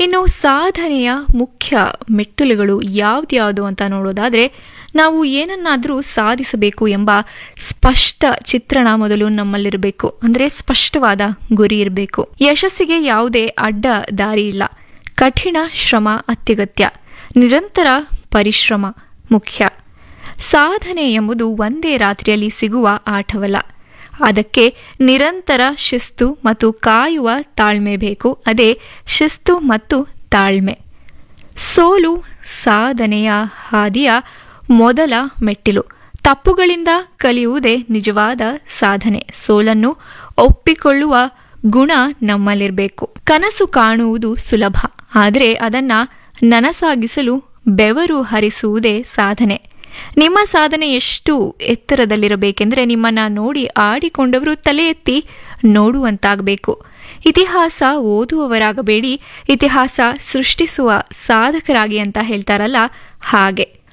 ಇನ್ನು ಸಾಧನೆಯ ಮುಖ್ಯ ಮೆಟ್ಟಲುಗಳು ಯಾವ್ದ್ಯಾವುದು ಅಂತ ನೋಡೋದಾದ್ರೆ ನಾವು ಏನನ್ನಾದರೂ ಸಾಧಿಸಬೇಕು ಎಂಬ ಸ್ಪಷ್ಟ ಚಿತ್ರಣ ಮೊದಲು ನಮ್ಮಲ್ಲಿರಬೇಕು ಅಂದ್ರೆ ಸ್ಪಷ್ಟವಾದ ಗುರಿ ಇರಬೇಕು ಯಶಸ್ಸಿಗೆ ಯಾವುದೇ ಅಡ್ಡ ದಾರಿ ಇಲ್ಲ ಕಠಿಣ ಶ್ರಮ ಅತ್ಯಗತ್ಯ ನಿರಂತರ ಪರಿಶ್ರಮ ಮುಖ್ಯ ಸಾಧನೆ ಎಂಬುದು ಒಂದೇ ರಾತ್ರಿಯಲ್ಲಿ ಸಿಗುವ ಆಟವಲ್ಲ ಅದಕ್ಕೆ ನಿರಂತರ ಶಿಸ್ತು ಮತ್ತು ಕಾಯುವ ತಾಳ್ಮೆ ಬೇಕು ಅದೇ ಶಿಸ್ತು ಮತ್ತು ತಾಳ್ಮೆ ಸೋಲು ಸಾಧನೆಯ ಹಾದಿಯ ಮೊದಲ ಮೆಟ್ಟಿಲು ತಪ್ಪುಗಳಿಂದ ಕಲಿಯುವುದೇ ನಿಜವಾದ ಸಾಧನೆ ಸೋಲನ್ನು ಒಪ್ಪಿಕೊಳ್ಳುವ ಗುಣ ನಮ್ಮಲ್ಲಿರಬೇಕು ಕನಸು ಕಾಣುವುದು ಸುಲಭ ಆದರೆ ಅದನ್ನ ನನಸಾಗಿಸಲು ಬೆವರು ಹರಿಸುವುದೇ ಸಾಧನೆ ನಿಮ್ಮ ಸಾಧನೆ ಎಷ್ಟು ಎತ್ತರದಲ್ಲಿರಬೇಕೆಂದರೆ ನಿಮ್ಮನ್ನ ನೋಡಿ ಆಡಿಕೊಂಡವರು ತಲೆ ಎತ್ತಿ ನೋಡುವಂತಾಗಬೇಕು ಇತಿಹಾಸ ಓದುವವರಾಗಬೇಡಿ ಇತಿಹಾಸ ಸೃಷ್ಟಿಸುವ ಸಾಧಕರಾಗಿ ಅಂತ ಹೇಳ್ತಾರಲ್ಲ ಹಾಗೆ